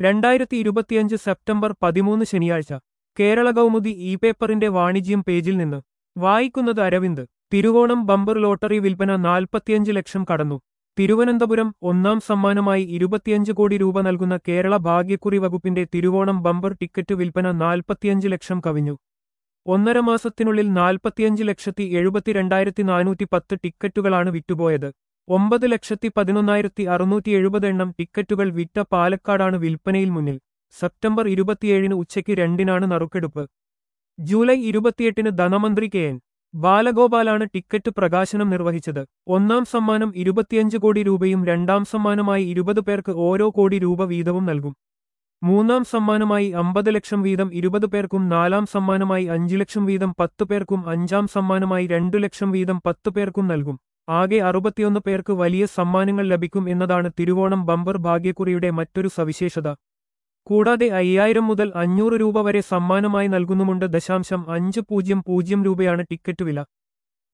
രണ്ടായിരത്തി ഇരുപത്തിയഞ്ച് സെപ്റ്റംബർ പതിമൂന്ന് ശനിയാഴ്ച കേരള കൗമുദി ഇ പേപ്പറിന്റെ വാണിജ്യം പേജിൽ നിന്ന് വായിക്കുന്നത് അരവിന്ദ് തിരുവോണം ബമ്പർ ലോട്ടറി വിൽപ്പന നാൽപ്പത്തിയഞ്ച് ലക്ഷം കടന്നു തിരുവനന്തപുരം ഒന്നാം സമ്മാനമായി ഇരുപത്തിയഞ്ച് കോടി രൂപ നൽകുന്ന കേരള ഭാഗ്യക്കുറി വകുപ്പിന്റെ തിരുവോണം ബമ്പർ ടിക്കറ്റ് വിൽപ്പന നാൽപ്പത്തിയഞ്ച് ലക്ഷം കവിഞ്ഞു ഒന്നര മാസത്തിനുള്ളിൽ നാൽപ്പത്തിയഞ്ച് ലക്ഷത്തി എഴുപത്തിരണ്ടായിരത്തി നാനൂറ്റി പത്ത് ടിക്കറ്റുകളാണ് വിറ്റുപോയത് ഒമ്പത് ലക്ഷത്തി പതിനൊന്നായിരത്തി അറുന്നൂറ്റി എഴുപത് എണ്ണം ടിക്കറ്റുകൾ വിറ്റ പാലക്കാടാണ് വിൽപ്പനയിൽ മുന്നിൽ സെപ്റ്റംബർ ഇരുപത്തിയേഴിന് ഉച്ചയ്ക്ക് രണ്ടിനാണ് നറുക്കെടുപ്പ് ജൂലൈ ഇരുപത്തിയെട്ടിന് ധനമന്ത്രി കെ എൻ ബാലഗോപാലാണ് ടിക്കറ്റ് പ്രകാശനം നിർവഹിച്ചത് ഒന്നാം സമ്മാനം ഇരുപത്തിയഞ്ച് കോടി രൂപയും രണ്ടാം സമ്മാനമായി ഇരുപത് പേർക്ക് ഓരോ കോടി രൂപ വീതവും നൽകും മൂന്നാം സമ്മാനമായി അമ്പത് ലക്ഷം വീതം ഇരുപത് പേർക്കും നാലാം സമ്മാനമായി അഞ്ചു ലക്ഷം വീതം പത്തു പേർക്കും അഞ്ചാം സമ്മാനമായി രണ്ടു ലക്ഷം വീതം പത്തു പേർക്കും നൽകും ആകെ അറുപത്തിയൊന്ന് പേർക്ക് വലിയ സമ്മാനങ്ങൾ ലഭിക്കും എന്നതാണ് തിരുവോണം ബമ്പർ ഭാഗ്യക്കുറിയുടെ മറ്റൊരു സവിശേഷത കൂടാതെ അയ്യായിരം മുതൽ അഞ്ഞൂറ് രൂപ വരെ സമ്മാനമായി നൽകുന്നുമുണ്ട് ദശാംശം അഞ്ച് പൂജ്യം പൂജ്യം രൂപയാണ് ടിക്കറ്റ് വില